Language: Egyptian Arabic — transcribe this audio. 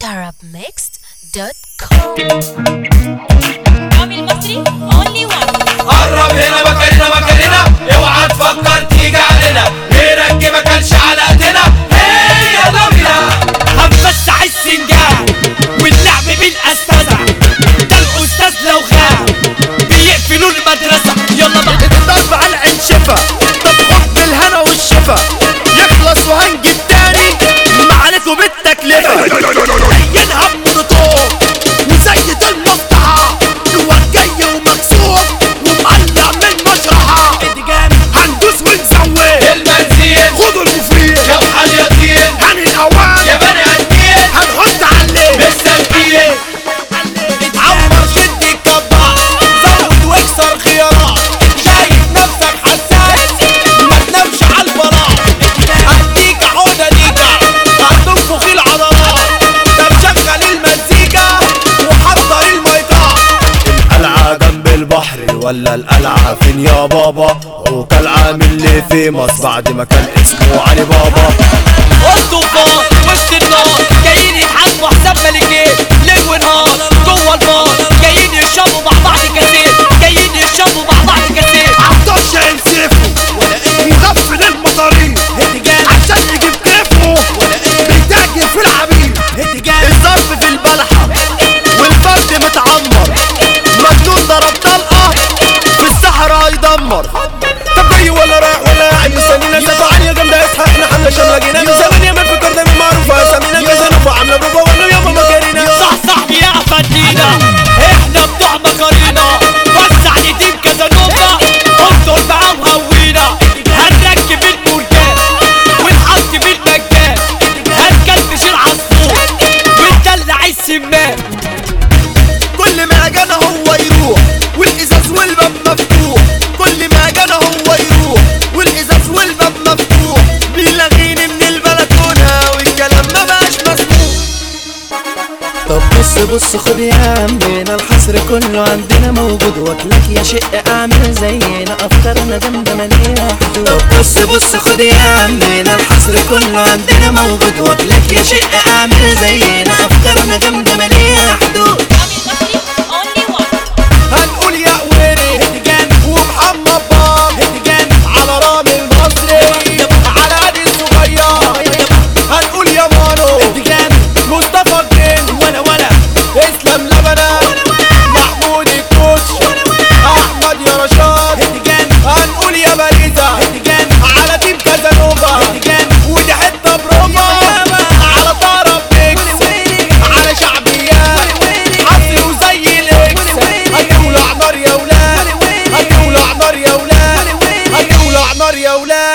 arabmixed.com رامي المصري اونلي وان قرب هنا مكاننا مكاننا اوعى تفكر تيجي علينا غيرك ما كانش على ايدينا هي يلا بينا هنفتح السنجاب واللعب بالاستاذة ده الاستاذ لو غاب بيقفلوا المدرسة يلا بقى الضرب على العين شفا طب خد بالهنا والشفا يخلص وهنجي التاني معاناته بالتكلفة ينهب بطوق وزيد المفتحة جوا جاي ومكسور ومقلع من مشرحة هندوس ونزود المنزين خدوا المفيد يا اليقين هني الأوان يا بني ادمين هنحط عليه مستنكين عمر شد الكبار زود واكسر خيارات شايف نفسك حساس ما تنامش على البلاط هديك عودة ليكا هتنفخ العضلات ده مشغل المزيكا وحضر الميطات القلعة جنب البحر ولا القلعة فين يا بابا عوك العام اللي في مصر بعد ما كان اسمه علي بابا والطوفان وسط النار جايين يتحاسبوا حساب ملكين ليل ونهار جوه البار جايين يشربوا مع بعض كاسين جايين يشربوا مع بعض كاسين عطش ينسفه يغفل المطارين عشان يجيب كيفه بيتاجر في العبيد الظرف في البلحة والفرد متعمر مجنون ضرب طلقة في الصحراء يدمر طب جاي ولا رايح ولا قاعد مستنينا سبع عالية جامدة اصحى احنا حنا شام لقينا من زمان يا من فكر دايما معروفة اسامينا كذا وعاملة بروفا وانا يابا مجارينا صح صاحبي يا فدينا احنا بتوع مكارينا وسع نديم كازانوفا انطر معاه وهوينا هنركب المرجان ونحط في المجان هنكلبش العصفور وندلع السمان كل ما جانا هو يروح والازاز والباب مفتوح كل ما جانا هو يروح والازاز والباب مفتوح بيلاغيني من البلكونه والكلام ما بقاش مسموع طب بص بص خد يا عمنا الحصر كله عندنا موجود واكلك يا شق اعمل زينا افكارنا جامده مليانه حدود طب بص بص خد يا عمنا الحصر كله عندنا موجود واكلك يا شق اعمل زينا افكارنا جامده مليانه حدود رامي المصري اونلي وان هنقول يا قويري ومحمد باب على رامي المصري على هادي الصغير هنقول يا مانو مصطفى الجن ولا ولا اسلام لبنان محمود الكوتش احمد يا رشاد هنقول يا باريزا على تيم كازانوفا ودي حته بروفا على طرف ميكس على شعبيات عصري وزي الاكس هنولع نار يا ولاد هنولع نار يا ولاد هنولع نار يا ولاد